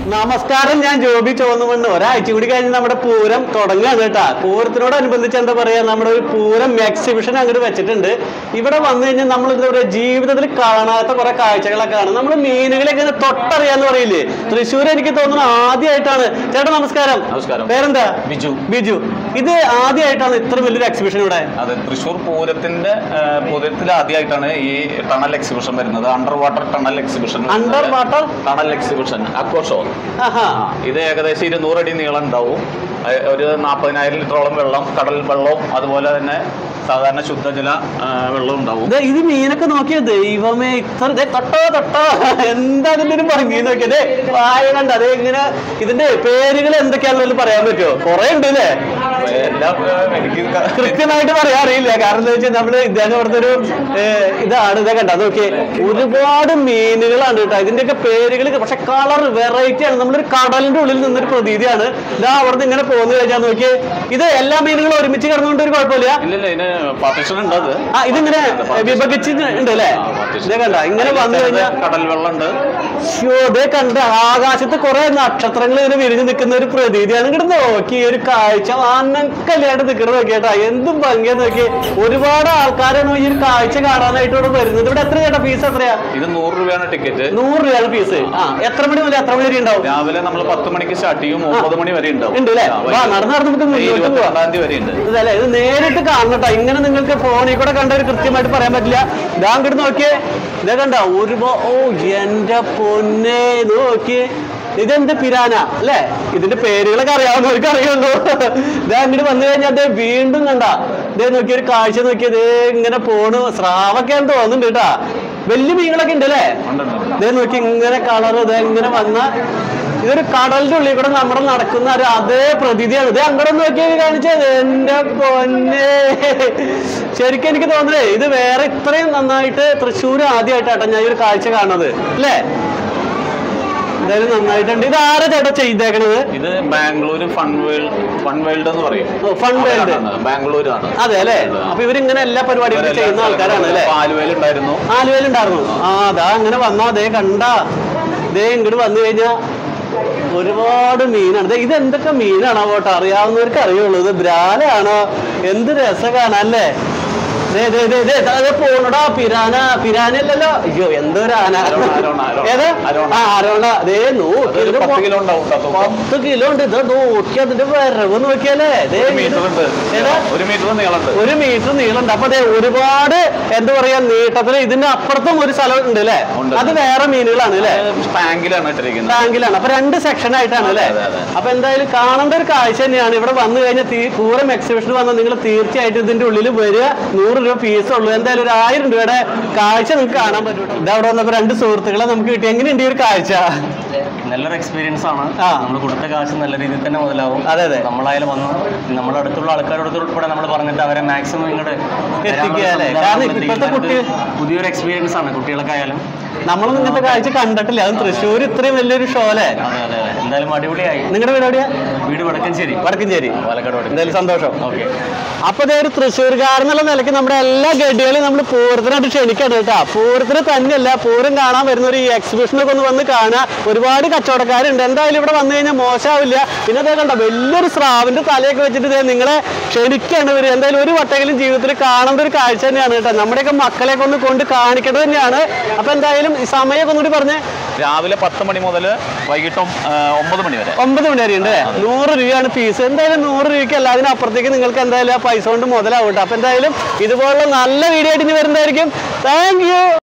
നമസ്കാരം ഞാൻ ജോബി ചോന്നുമണ്ണ് ഒരാഴ്ച കൂടി കഴിഞ്ഞ് നമ്മുടെ പൂരം തുടങ്ങുകയാണ് കേട്ടാ പൂരത്തിനോടനുബന്ധിച്ച് എന്താ പറയാ നമ്മുടെ ഒരു പൂരം എക്സിബിഷൻ അങ്ങോട്ട് വെച്ചിട്ടുണ്ട് ഇവിടെ വന്നു കഴിഞ്ഞാൽ നമ്മൾ എന്താ പറയാ ജീവിതത്തിൽ കാണാത്ത കുറെ കാഴ്ചകളൊക്കെ കാണും നമ്മൾ മീനുകളെ ഇങ്ങനെ തൊട്ടറിയാന്ന് പറയില്ലേ തൃശ്ശൂർ എനിക്ക് തോന്നുന്നു ആദ്യമായിട്ടാണ് ചേട്ടാ നമസ്കാരം നമസ്കാരം. പേരെന്താ ബിജു ബിജു ഇത് ആദ്യമായിട്ടാണ് ഇത്ര വലിയൊരു എക്സിബിഷൻ ഇവിടെ അതെ തൃശ്ശൂർ പൂരത്തിന്റെ ആ, പൂരത്തിൽ ആദ്യമായിട്ടാണ് ഈ ടണൽ എക്സിബിഷൻ വരുന്നത് underwater tunnel exhibition underwater tunnel exhibition aqua show ആഹാ ഇത് ഏകദേശം ഇരുന്നൂറ് അടി നീളം ഉണ്ടാവും ആ, ഒരു നാൽപ്പതിനായിരം ലിറ്ററോളം വെള്ളം കടൽ വെള്ളവും അതുപോലെ തന്നെ സാധാരണ ശുദ്ധജല ആ, വെള്ളവും ഉണ്ടാവും ദേ, ഇത് മീനൊക്കെ നോക്കിയ ദൈവമേ ഇത്ര ദേ, തൊട്ടോ തൊട്ടോ എന്താ അതിന്റെ ഒരു ഭംഗി നോക്കിയതേ വായ കണ്ട അതേ ഇങ്ങനെ ഇതിന്റെ പേരുകൾ എന്തൊക്കെയാണെന്ന് പറയാൻ പറ്റുമോ കുറെ ഉണ്ട് അല്ലേ എല്ലാം ആ, എനിക്ക് ക- കൃത്യമായിട്ട് പറയാൻ അറിയില്ല കാരണം എന്താ വെച്ചാൽ നമ്മള് ഇദ്ദേഹം ഇവിടുത്തെ ഒരു ഏഹ്, ഇതാണ് ഇതേ കണ്ട നോക്കിയേ ഒരുപാട് മീനുകളാണ് കേട്ടോ ഇതിന്റെയൊക്കെ പേരുകൾ പക്ഷെ കളർ വെറൈറ്റി ആണ് നമ്മളൊരു കടലിന്റെ ഉള്ളിൽ നിന്നൊരു പ്രതീതിയാണ് ഇതാ അവിടുന്ന് ഇങ്ങനെ പോന്നു കഴിഞ്ഞാൽ നോക്കിയേ ഇത് എല്ലാ മീനുകളും ഒരുമിച്ച് കിടന്നുകൊണ്ട് ഒരു കുഴപ്പമില്ല ഇല്ലില്ല ഇതിന് പാർട്ടിഷൻ ഉണ്ട് അത് ആ ഇതിങ്ങനെ വിഭജിച്ച് ഉണ്ട് അല്ലേ ആ, partition. ഇതേ കണ്ട ഇങ്ങനെ വന്നു കഴിഞ്ഞാൽ കടൽ വെള്ളം ഉണ്ട് ശ്ശോ, ദേ കണ്ട ആകാശത്ത് കുറെ നക്ഷത്രങ്ങൾ ഇങ്ങനെ വിരിഞ്ഞു നിൽക്കുന്ന ഒരു പ്രതീതിയാണ് ഇങ്ങോട്ട് നോക്കി ഈ ഒരു കാഴ്ച അനക്കല്ലാണ്ട് നിൽക്കണ നോക്കിയേട്ടാ എന്തും ഭംഗിയാ നോക്കി ഒരുപാട് ആൾക്കാരാണ് ഈ ഒരു കാഴ്ച കാണാനായിട്ട് ഇവിടെ വരുന്നത് ഇവിടെ എത്ര ചേട്ടാ ഫീസ് എത്രയാ ഇത് നൂറ് രൂപയാണ് ടിക്കറ്റ് നൂറ് രൂപയാണ് ഫീസ് ആ എത്ര മണി മുതൽ എത്ര മണി വരെ ഉണ്ടാവും രാവിലെ നമ്മൾ പത്ത് മണിക്ക് സ്റ്റാർട്ട് ചെയ്യും ഒമ്പത് മണി വരെ ഉണ്ടാവും ഉണ്ട് അല്ലേ ആ, വാ നടന്ന് നടന്ന് നമുക്ക് മെയ് മുന്നോട്ട് പോവാം ഇരുപത്തിരണ്ടാം തീയതി വരെ ഉണ്ട് ഇതല്ലേ ഇത് നേരിട്ട് കാണണട്ടോ ഇങ്ങനെ നിങ്ങൾക്ക് ഫോണിൽ കൂടെ കണ്ടവർ കൃത്യമായിട്ട് പറയാൻ പറ്റില്ല ഇതാ അങ്ങോട്ട് നോക്കിയേ ഇതേ കണ്ട ഒരുപാ ഓ എന്റെ പൊന്നെ ഇത് നോക്കിയേ ഇതെന്ത് പിരാന അല്ലേ ഇതിന്റെ പേരുകളൊക്കെ അറിയാവുന്നവർക്ക് അറിയുള്ളൂ ഇതാ അങ്ങോട്ട് വന്നു കഴിഞ്ഞാൽ അതേ വീണ്ടും കണ്ട ഇതേ നോക്കിയ ഒരു കാഴ്ച നോക്കിയത് ഇങ്ങനെ പോണു സ്രാവൊക്കെ ആണെന്ന് തോന്നുന്നുണ്ട് കേട്ടാ വലിയ മീനുകളൊക്കെ ഉണ്ട് അല്ലേ ഉണ്ട്, ഉണ്ട്, ഉണ്ട്. ഇതേ നോക്കി ഇങ്ങനെ കളർ ഇത് ഇങ്ങനെ വന്ന ഇതൊരു കടലിന്റെ ഉള്ളിൽ കൂടെ നമ്മുടെ നടക്കുന്ന ഒരു അതേ പ്രതീതിയാണ് ഇത് അങ്ങോട്ട് നോക്കിയത് കാണിച്ചത് എന്റെ പൊന്നെ ശരിക്കും എനിക്ക് തോന്നുന്നേ ഇത് വേറെ ഇത്രയും നന്നായിട്ട് തൃശ്ശൂർ ആദ്യമായിട്ടാട്ടോ ഞാൻ ഈ ഒരു കാഴ്ച കാണുന്നത് അല്ലേ എന്തായാലും നന്നായിട്ടുണ്ട് ഇത് ആരാ ചേട്ടാ ചെയ്തേക്കണത് ഇത് Bangalore Fun World Fun World എന്ന് പറയും ഓ, ഫൺ വേൾഡ്. ബാംഗ്ലൂരാണ് അതെ അല്ലേ അപ്പൊ ഇവരിങ്ങനെ എല്ലാ പരിപാടികളും ചെയ്യുന്ന ആൾക്കാരാണ് അല്ലേ ആലുവയിലുണ്ടായിരുന്നു ആലുവയിലുണ്ടായിരുന്നു ആ അതാ അങ്ങനെ വന്നാ ദേ കണ്ട ദേ ഇങ്ങോട്ട് വന്നു കഴിഞ്ഞാ ഒരുപാട് മീനാണ് ദേ ഇത് എന്തൊക്കെ മീനാണോ പോട്ടെ അറിയാവുന്നവർക്ക് അറിയുള്ളൂ ഇത് ബ്രാലാണോ എന്ത് രസ കാണാല്ലേ ദേ ദേ ദേ ദേ ദാ ദേ പോണടാ പിരാന പിരാനല്ലല്ലോ അയ്യോ എന്തോ ഒരു ആന അരോണ, അരോണ, അരോണ. ഏത് അരോണ. ആ അരോണ ദേ നോക്കി അതൊരു ഇതിന്റെ പത്ത് പൊ- കിലോ ഉണ്ടാവും കേട്ടോ തൂക്കം. പത്ത് കിലോ ഉണ്ട് ഇത് നോക്കി അതിന്റെ വരവ് നോക്കിയാലേ ദേ ഒരു മീറ്റർ ഉണ്ട് ഏതാ ഒരു മീറ്റർ നീളമുണ്ട് ഒരു മീറ്റർ നീളമുണ്ട് അപ്പൊ അതെ ഒരുപാട് എന്താ പറയാ നീട്ടത്തില് ഇതിന്റെ അപ്പുറത്തും ഒരു സ്ഥലം ഉണ്ട് അല്ലേ ഉണ്ട്. അത് വേറെ മീനുകളാണ് അല്ലേ ടാങ്കിലാണ് ഇട്ടിരിക്കുന്നത് ടാങ്കിലാണ് അപ്പൊ രണ്ട് സെക്ഷൻ ആയിട്ടാണ് അല്ലേ അതെ, അതെ. അപ്പൊ എന്തായാലും കാണേണ്ട ഒരു കാഴ്ച തന്നെയാണ് ഇവിടെ വന്നു കഴിഞ്ഞാൽ തീ- പൂരം എക്സിബിഷൻ വന്നാൽ നിങ്ങൾ തീർച്ചയായിട്ടും ഇതിന്റെ ഉള്ളിൽ വരിക നൂറ് രൂപ ഫീസ് ഉള്ളൂ എന്തായാലും ഒരു ആയിരം രൂപയുടെ കാഴ്ച നിങ്ങൾക്ക് കാണാൻ പറ്റും ഇത് അവിടെ വന്നപ്പോ രണ്ട് സുഹൃത്തുക്കളെ നമുക്ക് കിട്ടി എങ്ങനെയുണ്ട് ഈ ഒരു കാഴ്ച നല്ലൊരു എക്സ്പീരിയൻസ് ആണ് ആ. നമ്മൾ കൊടുത്ത കാശ് നല്ല രീതിയിൽ തന്നെ മുതലാവും അതെ, അതെ. നമ്മളായാലും വന്നു നമ്മുടെ അടുത്തുള്ള ആൾക്കാരോട് ഉൾപ്പെടെ നമ്മൾ പറഞ്ഞിട്ട് അവരെ മാക്സിമം ഇങ്ങോട്ട് എത്തിക്കുക അല്ലേ? കാരണം ഇപ്പോഴത്തെ കുട്ടി- പുതിയൊരു എക്സ്പീരിയൻസ് ആണ് കുട്ടികൾക്കായാലും നമ്മളൊന്നും ഇങ്ങനത്തെ കാഴ്ച കണ്ടിട്ടില്ല അതും തൃശ്ശൂർ ഇത്രയും വലിയൊരു ഷോ അല്ലേ അതെ അതെ അതെ എന്തായാലും അടിപൊളിയായി നിങ്ങളുടെ വീട് എവിടെയാ വീട് വടക്കഞ്ചേരി വടക്കഞ്ചേരി പാലക്കാട് വടക്കഞ്ചേരി എന്തായാലും സന്തോഷം ഓക്കെ അപ്പൊ ഇതേ ഒരു തൃശ്ശൂർക്കാരെന്നുള്ള നിലയ്ക്ക് നമ്മുടെ എല്ലാ ഗഡികളെയും നമ്മൾ പൂരത്തിനായിട്ട് ക്ഷണിക്കണം കേട്ടോ പൂരത്തിന് തന്നെയല്ല പൂരം കാണാൻ വരുന്ന ഒരു എക്സിബിഷനൊക്കെ ഒന്ന് വന്ന് കാണുക ഒരുപാട് കച്ചവടക്കാരുണ്ട് എന്തായാലും ഇവിടെ വന്നു കഴിഞ്ഞാൽ മോശമാവില്ല പിന്നെ അതേ കണ്ട വലിയൊരു സ്രാവിന്റെ തലയൊക്കെ വെച്ചിട്ട് ഇതേ നിങ്ങളെ ക്ഷണിക്കാണ് ഇവര് എന്തായാലും ഒരു വട്ടെങ്കിലും ജീവിതത്തിൽ കാണേണ്ട ഒരു കാഴ്ച തന്നെയാണ് കേട്ടോ നമ്മുടെയൊക്കെ മക്കളെയൊക്കെ ഒന്ന് കൊണ്ട് കാണിക്കേണ്ടത് തന്നെയാണ് അപ്പൊ എന്തായാലും ഈ സമയമൊക്കെ ഒന്നുകൂടി പറഞ്ഞേ രാവിലെ പത്ത് മണി മുതൽ വൈകിട്ടും ആ, ഒമ്പത് മണി വരെ ഒമ്പത് മണി വരെ ഉണ്ട് നൂറ് രൂപയാണ് ഫീസ് എന്തായാലും നൂറ് രൂപയ്ക്ക് അല്ല അതിനപ്പുറത്തേക്ക് നിങ്ങൾക്ക് എന്തായാലും ആ പൈസ കൊണ്ട് മുതലാവും കേട്ടോ അപ്പൊ എന്തായാലും ഇതുപോലുള്ള നല്ല വീഡിയോ ആയിട്ട് ഇനി വരുന്നതായിരിക്കും താങ്ക് യു